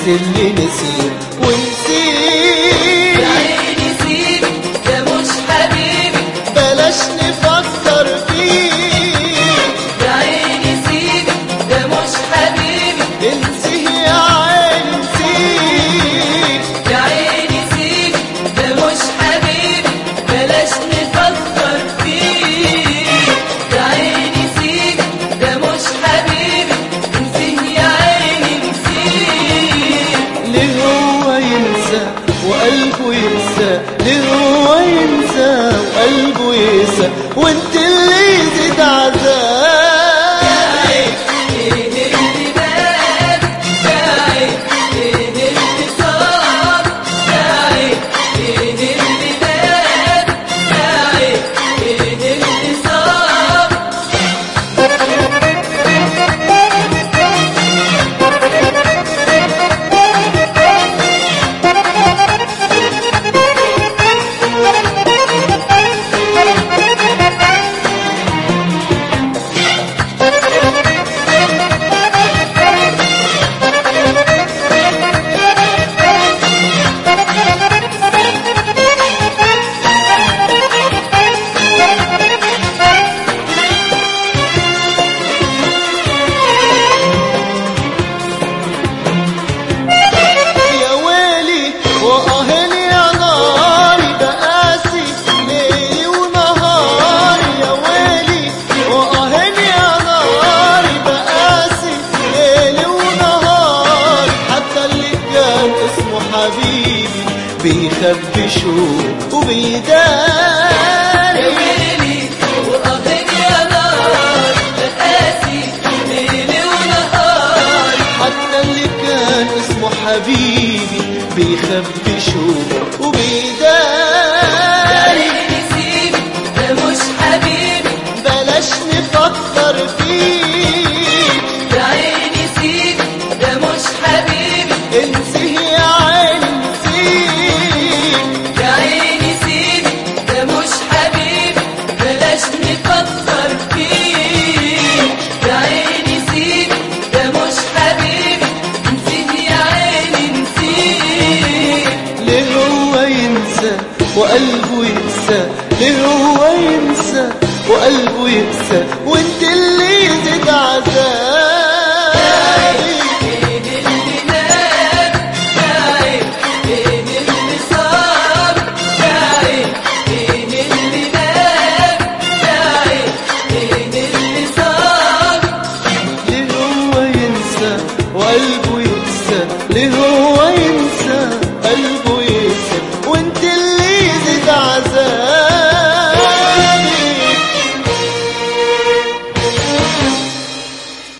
انسي اللي نسيه ونسيه يا عيني سيبك ده مش حبيبي بلاش نفكر فيه يا عيني سيبك ده مش حبيبي انسيه يا عين انسيه يا عيني سيبك ده مش حبيبي بلاش نفكر فيه يا عيني سيبك ده مش حبيبي انسيه يا عيني انسيه ليه هو ينسى وقلبه ينسى ليه هو ينسى وقلبه ينسى وانت اللي يزيد عذاب ايه اللي بان يا عين ايه اللي صار يا عين ايه اللي بان يا عين ايه اللي صار يا ويلي وأهلي يا ناري بقاسي ليلي ونهاري يا ويلي وأهلي يا ناري بقاسي ليلي ونهاري حتى اللي كان اسمه حبيبي بيخبي شوق وبيداري ويلي وقضيت يا نار بقاسي ليلي ونهار حتى اللي كان اسمه حبيبي بيخبي شوق وبيداري عيني سيبك ده مش حبيبي بلاش نفكر فيه يا عيني سيبك ده مش حبيبي انسيه يا عين انسيه يا عيني سيبك ده مش حبيبي بلاش نفكر فيه يا عيني سيبك ده مش حبيبي نسيه يا عيني نسيه ليه هو ينسى وقلبه ينسى ليه هو ينسى وقلبه ينسى وانت اللي يزيد عذاب